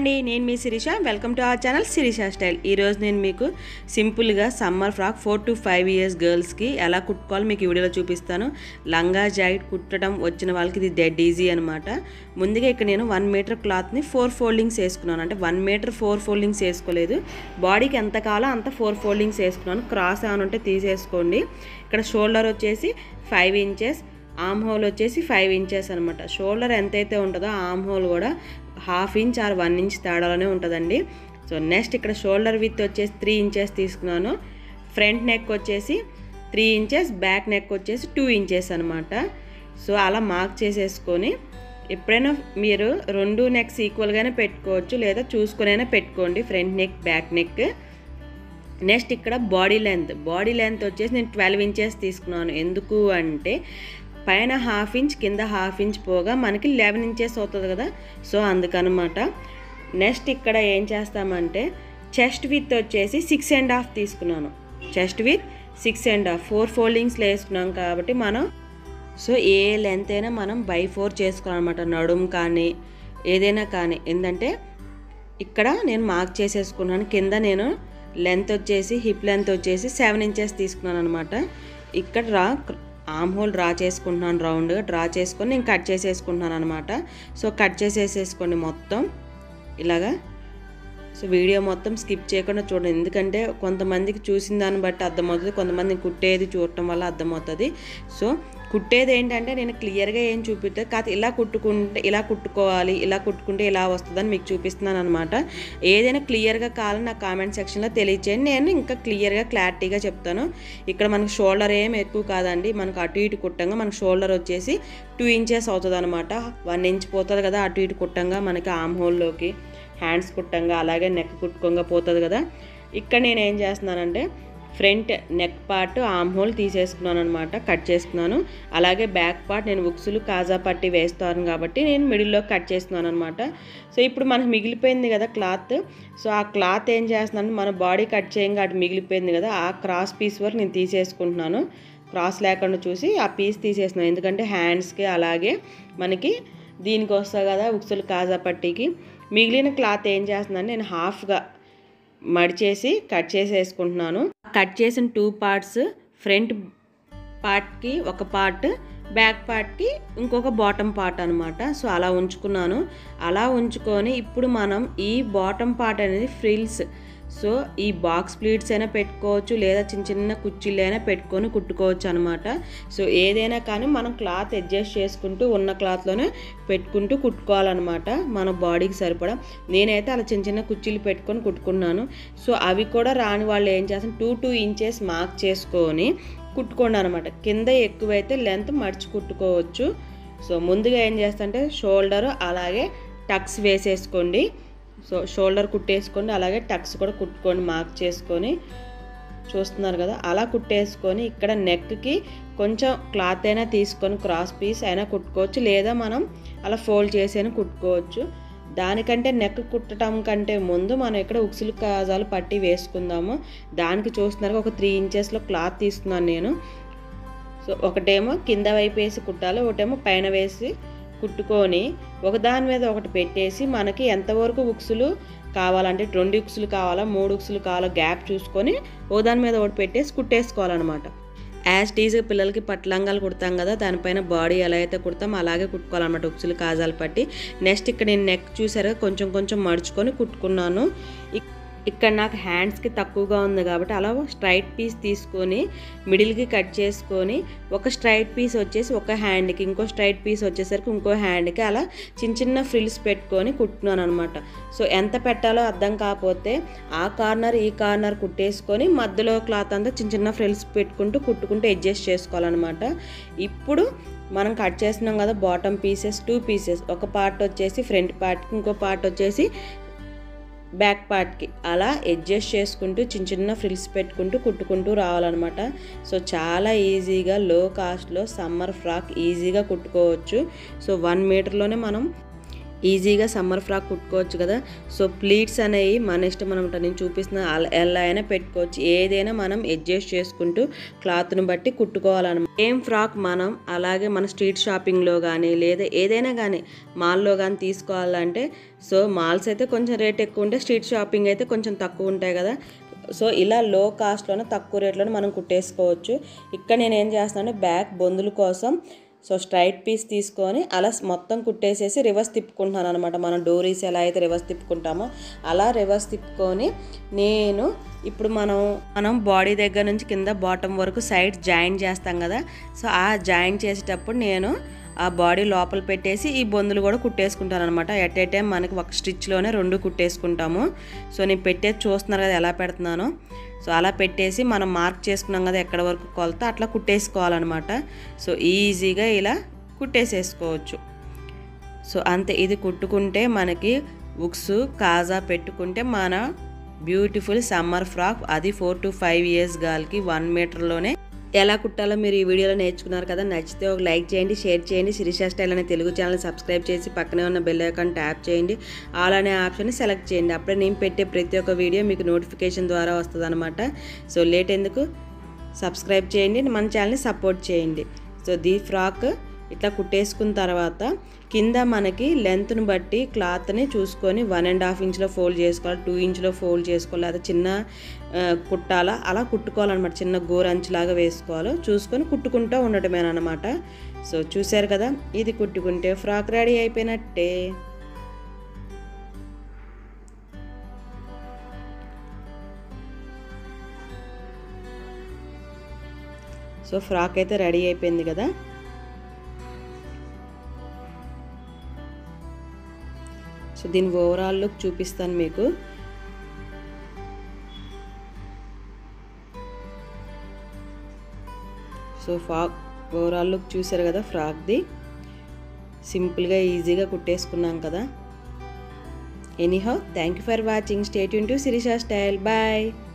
అండి నేను మీ Sirisha welcome to our channel Sirisha style ఈరోజు నేను మీకు సింపుల్గా summer frock four to five years గర్ల్స్కి ఎలా కుట్టుకోవాలో మీకు ఈ వీడియోలో చూపిస్తాను లంగా జాకెట్ కుట్టడం వచ్చిన వాళ్ళకి ఇది డెడ్ ఈజీ అనమాట ముందుగా ఇక్కడ నేను వన్ మీటర్ క్లాత్ని ఫోర్ ఫోల్డింగ్స్ వేసుకున్నాను అంటే వన్ మీటర్ ఫోర్ ఫోల్డింగ్స్ వేసుకోలేదు బాడీకి ఎంత కావాలో అంత ఫోర్ ఫోల్డింగ్స్ వేసుకున్నాను క్రాస్ ఏమైనా ఉంటే తీసేసుకోండి ఇక్కడ షోల్డర్ వచ్చేసి ఫైవ్ ఇంచెస్ ఆమ్ హోల్ వచ్చేసి ఫైవ్ ఇంచెస్ అనమాట షోల్డర్ ఎంతైతే ఉంటుందో ఆమ్ హోల్ కూడా half inch or one inch తేడాలోనే ఉంటుందండి సో నెక్స్ట్ ఇక్కడ షోల్డర్ విత్ వచ్చేసి త్రీ ఇంచెస్ తీసుకున్నాను ఫ్రంట్ నెక్ వచ్చేసి త్రీ ఇంచెస్ బ్యాక్ నెక్ వచ్చేసి టూ ఇంచెస్ అనమాట సో అలా మార్క్ చేసేసుకొని ఎప్పుడైనా మీరు రెండు నెక్స్ ఈక్వల్గానే పెట్టుకోవచ్చు లేదా చూసుకునైనా పెట్టుకోండి front neck back neck next ఇక్కడ బాడీ లెంత్ బాడీ లెంత్ వచ్చేసి నేను ట్వెల్వ్ ఇంచెస్ తీసుకున్నాను ఎందుకు అంటే పైన హాఫ్ ఇంచ్ కింద హాఫ్ ఇంచ్ పోగా మనకి లెవెన్ ఇంచెస్ అవుతుంది కదా సో అందుకనమాట నెక్స్ట్ ఇక్కడ ఏం చేస్తామంటే చెస్ట్ విత్ వచ్చేసి సిక్స్ అండ్ హాఫ్ తీసుకున్నాను chest width six and half four ఫోల్డింగ్స్లో వేసుకున్నాం కాబట్టి మనం సో ఏ లెంత్ అయినా మనం బై ఫోర్ చేసుకోవాలన్నమాట నడుము కానీ ఏదైనా కానీ ఏంటంటే ఇక్కడ నేను మార్క్ చేసేసుకున్నాను కింద నేను లెంత్ వచ్చేసి హిప్ లెంత్ వచ్చేసి సెవెన్ ఇంచెస్ తీసుకున్నాను అనమాట ఇక్కడ రా ఆమ్ హోల్ డ్రా చేసుకుంటున్నాను రౌండ్గా డ్రా చేసుకొని నేను కట్ చేసేసుకుంటున్నాను అనమాట సో కట్ చేసేసేసుకోండి మొత్తం ఇలాగా సో వీడియో మొత్తం స్కిప్ చేయకుండా చూడండి ఎందుకంటే కొంతమందికి చూసిన దాన్ని బట్టి అర్థమవుతుంది కొంతమంది కుట్టేది చూడటం వల్ల అర్థమవుతుంది సో కుట్టేది ఏంటంటే నేను క్లియర్గా ఏం చూపిస్తే కాదు ఇలా కుట్టుకుంటే ఇలా కుట్టుకోవాలి ఇలా కుట్టుకుంటే ఇలా వస్తుందని మీకు చూపిస్తున్నాను అనమాట ఏదైనా క్లియర్గా కావాలని నా కామెంట్ సెక్షన్లో తెలియచేయండి నేను ఇంకా క్లియర్గా క్లారిటీగా చెప్తాను ఇక్కడ మనకు షోల్డర్ ఏం ఎక్కువ కాదండి మనకు అటు ఇటు కుట్టంగా మనకు షోల్డర్ వచ్చేసి టూ ఇంచెస్ అవుతుంది అనమాట వన్ ఇంచ్ పోతుంది కదా అటు ఇటు కుట్టంగా మనకి ఆమ్ హోల్లోకి హ్యాండ్స్ కుట్టంగా అలాగే నెక్ కుట్టుకోగా పోతుంది కదా ఇక్కడ నేను ఏం చేస్తున్నానంటే front neck part arm hole తీసేసుకున్నాను అనమాట కట్ చేసుకున్నాను అలాగే బ్యాక్ పార్ట్ నేను ఉక్సులు కాజా పట్టి వేస్తాను కాబట్టి నేను మిడిల్లో కట్ చేస్తున్నాను అనమాట సో ఇప్పుడు మనకు మిగిలిపోయింది కదా క్లాత్ సో ఆ క్లాత్ ఏం చేస్తున్నాను మన బాడీ కట్ చేయంగా అటు మిగిలిపోయింది కదా ఆ క్రాస్ పీస్ వరకు నేను తీసేసుకుంటున్నాను క్రాస్ లేకుండా చూసి ఆ పీస్ తీసేస్తున్నాను ఎందుకంటే హ్యాండ్స్కి అలాగే మనకి దీనికి వస్తుంది కదా ఉక్సులు కాజా పట్టీకి మిగిలిన క్లాత్ ఏం చేస్తున్నాను నేను హాఫ్గా మడిచేసి కట్ చేసేసుకుంటున్నాను కట్ చేసిన టూ పార్ట్స్ ఫ్రంట్ పార్ట్కి ఒక పార్ట్ బ్యాక్ పార్ట్కి ఇంకొక బాటమ్ పార్ట్ అనమాట సో అలా ఉంచుకున్నాను అలా ఉంచుకొని ఇప్పుడు మనం ఈ బాటమ్ పార్ట్ అనేది ఫ్రిల్స్ సో ఈ బాక్స్ ప్లీట్స్ అయినా పెట్టుకోవచ్చు లేదా చిన్న చిన్న కుర్చీలు అయినా పెట్టుకొని కుట్టుకోవచ్చు అనమాట సో ఏదైనా కానీ మనం క్లాత్ అడ్జస్ట్ చేసుకుంటూ ఉన్న క్లాత్లోనే పెట్టుకుంటూ కుట్టుకోవాలన్నమాట మన బాడీకి సరిపడా నేనైతే అలా చిన్న చిన్న కుర్చీలు పెట్టుకొని కుట్టుకున్నాను సో అవి కూడా రాని వాళ్ళు ఏం చేస్తాను టూ టూ ఇంచెస్ మార్క్ చేసుకొని కుట్టుకోండి అనమాట కింద ఎక్కువైతే లెంత్ మడిచి కుట్టుకోవచ్చు సో ముందుగా ఏం చేస్తంటే షోల్డర్ అలాగే టక్స్ వేసేసుకోండి సో షోల్డర్ కుట్టేసుకోండి అలాగే టక్స్ కూడా కుట్టుకొని మార్క్ చేసుకొని చూస్తున్నారు కదా అలా కుట్టేసుకొని ఇక్కడ నెక్కి కొంచెం క్లాత్ అయినా తీసుకొని క్రాస్ పీస్ అయినా కుట్టుకోవచ్చు లేదా మనం అలా ఫోల్డ్ చేసి అయినా కుట్టుకోవచ్చు దానికంటే నెక్ కుట్టడం కంటే ముందు మనం ఇక్కడ ఉక్సులు కాజాలు పట్టి వేసుకుందాము దానికి చూస్తున్నారు ఒక త్రీ ఇంచెస్లో క్లాత్ తీసుకున్నాను నేను సో ఒకటేమో కింద వైపు వేసి కుట్టాలి ఒకటేమో పైన వేసి కుట్టుకొని ఒకదాని మీద ఒకటి పెట్టేసి మనకి ఎంతవరకు ఉక్సులు కావాలంటే రెండు ఉక్సులు కావాలా మూడు ఉక్సులు కావాలా గ్యాప్ చూసుకొని ఒకదాని మీద ఒకటి పెట్టేసి కుట్టేసుకోవాలన్నమాట యాజ్ టీజ్గా పిల్లలకి పట్లంగాలు కుడతాం కదా దానిపైన బాడీ ఎలా అయితే కుడతాం అలాగే కుట్టుకోవాలన్నమాట ఉక్సులు కాజాలు పట్టి నెక్స్ట్ ఇక్కడ నేను నెక్ చూసారా కొంచెం కొంచెం మడుచుకొని కుట్టుకున్నాను ఇక్కడ నాకు హ్యాండ్స్కి తక్కువగా ఉంది కాబట్టి అలా స్ట్రైట్ పీస్ తీసుకొని మిడిల్కి కట్ చేసుకొని ఒక స్ట్రైట్ పీస్ వచ్చేసి ఒక హ్యాండ్కి ఇంకో స్ట్రైట్ పీస్ వచ్చేసరికి ఇంకో హ్యాండ్కి అలా చిన్న చిన్న ఫ్రిల్స్ పెట్టుకొని కుట్టున్నాను అనమాట సో ఎంత పెట్టాలో అర్థం కాకపోతే ఆ కార్నర్ ఈ కార్నర్ కుట్టేసుకొని మధ్యలో క్లాత్ అంతా చిన్న చిన్న ఫ్రిల్స్ పెట్టుకుంటూ కుట్టుకుంటూ అడ్జస్ట్ చేసుకోవాలన్నమాట ఇప్పుడు మనం కట్ చేస్తున్నాం కదా బాటమ్ పీసెస్ టూ పీసెస్ ఒక పార్ట్ వచ్చేసి ఫ్రంట్ పార్ట్కి ఇంకో పార్ట్ వచ్చేసి బ్యాక్ పార్ట్కి అలా అడ్జస్ట్ చేసుకుంటూ చిన్న చిన్న ఫ్రిల్స్ పెట్టుకుంటూ కుట్టుకుంటూ రావాలన్నమాట సో చాలా ఈజీగా లో కాస్ట్లో సమ్మర్ ఫ్రాక్ ఈజీగా కుట్టుకోవచ్చు సో వన్ మీటర్లోనే మనం ఈజీగా సమ్మర్ ఫ్రాక్ కుట్టుకోవచ్చు కదా సో ప్లీట్స్ అనేవి మన ఇష్టం అనమాట నేను చూపిస్తున్న అల- ఎలా అయినా పెట్టుకోవచ్చు ఏదైనా మనం అడ్జస్ట్ చేసుకుంటూ క్లాత్ను బట్టి కుట్టుకోవాలన్నమాట ఏం ఫ్రాక్ మనం అలాగే మన స్ట్రీట్ షాపింగ్లో కానీ లేదా ఏదైనా కానీ మాల్లో కానీ తీసుకోవాలంటే సో మాల్స్ అయితే కొంచెం రేట్ ఎక్కువ ఉంటే స్ట్రీట్ షాపింగ్ అయితే కొంచెం తక్కువ ఉంటాయి కదా సో ఇలా లో కాస్ట్లోనే తక్కువ రేట్లోనే మనం కుట్టేసుకోవచ్చు ఇక్కడ నేను ఏం చేస్తున్నాను బ్యాక్ బొందుల కోసం సో స్ట్రైట్ పీస్ తీసుకొని అలా మొత్తం కుట్టేసేసి రివర్స్ తిప్పుకుంటున్నాను అనమాట మనం డోరీస్ ఎలా అయితే రివర్స్ తిప్పుకుంటామో అలా రివర్స్ తిప్పుకొని నేను ఇప్పుడు మనం మనం బాడీ దగ్గర నుంచి కింద బాటమ్ వరకు సైడ్ జాయిన్ చేస్తాం కదా సో ఆ జాయిన్ చేసేటప్పుడు నేను ఆ బాడీ లోపల పెట్టేసి ఈ బొందులు కూడా కుట్టేసుకుంటాను అనమాట ఎట్ ఏ టైం మనకి ఒక స్టిచ్లోనే రెండు కుట్టేసుకుంటాము సో నేను పెట్టేది చూస్తున్నారు కదా ఎలా పెడుతున్నానో సో అలా పెట్టేసి మనం మార్క్ చేసుకున్నాం కదా ఎక్కడ వరకు కొలత అట్లా కుట్టేసుకోవాలన్నమాట సో ఈజీగా ఇలా కుట్టేసేసుకోవచ్చు సో అంతే ఇది కుట్టుకుంటే మనకి ఉక్స్ కాజా పెట్టుకుంటే మన బ్యూటిఫుల్ సమ్మర్ ఫ్రాక్ అది ఫోర్ టు ఫైవ్ ఇయర్స్ గాలికి వన్ మీటర్లోనే ఎలా కుట్టాలో మీరు ఈ వీడియోలో నేర్చుకున్నారు కదా నచ్చితే ఒక లైక్ చేయండి షేర్ చేయండి శిరీష స్టైల్ అనే తెలుగు ఛానల్ సబ్స్క్రైబ్ చేసి పక్కనే ఉన్న బెల్ ఐకాన్ ట్యాప్ చేయండి ఆల్ అనే ఆప్షన్ సెలెక్ట్ చేయండి అప్పుడే నేను పెట్టే ప్రతి ఒక్క వీడియో మీకు నోటిఫికేషన్ ద్వారా వస్తుంది అనమాట సో లేట్ ఎందుకు సబ్స్క్రైబ్ చేయండి మన ఛానల్ని సపోర్ట్ చేయండి సో దీ ఫ్రాక్ ఇట్లా కుట్టేసుకున్న తర్వాత కింద మనకి లెంత్ను బట్టి క్లాత్ని చూసుకొని వన్ అండ్ హాఫ్ ఇంచ్లో ఫోల్డ్ చేసుకోవాలి టూ ఇంచ్లో ఫోల్డ్ చేసుకోవాలి లేదా చిన్న ఆ, కుట్టాలా అలా కుట్టుకోవాలన్నమాట చిన్న గోరంచులాగా వేసుకోవాలి చూసుకొని కుట్టుకుంటూ ఉండటమేనమాట సో చూశారు కదా ఇది కుట్టుకుంటే ఫ్రాక్ రెడీ అయిపోయినట్టే సో ఫ్రాక్ అయితే రెడీ అయిపోయింది కదా సో దీని ఓవరాల్ లుక్ చూపిస్తాను మీకు సో ఫ్రాక్ ఓవరాల్ లుక్ చూసారు కదా ఫ్రాక్ది సింపుల్గా ఈజీగా కుట్టేసుకున్నాం కదా anyhow thank you for watching stay యూన్ టు సిరిషా స్టైల్ బాయ్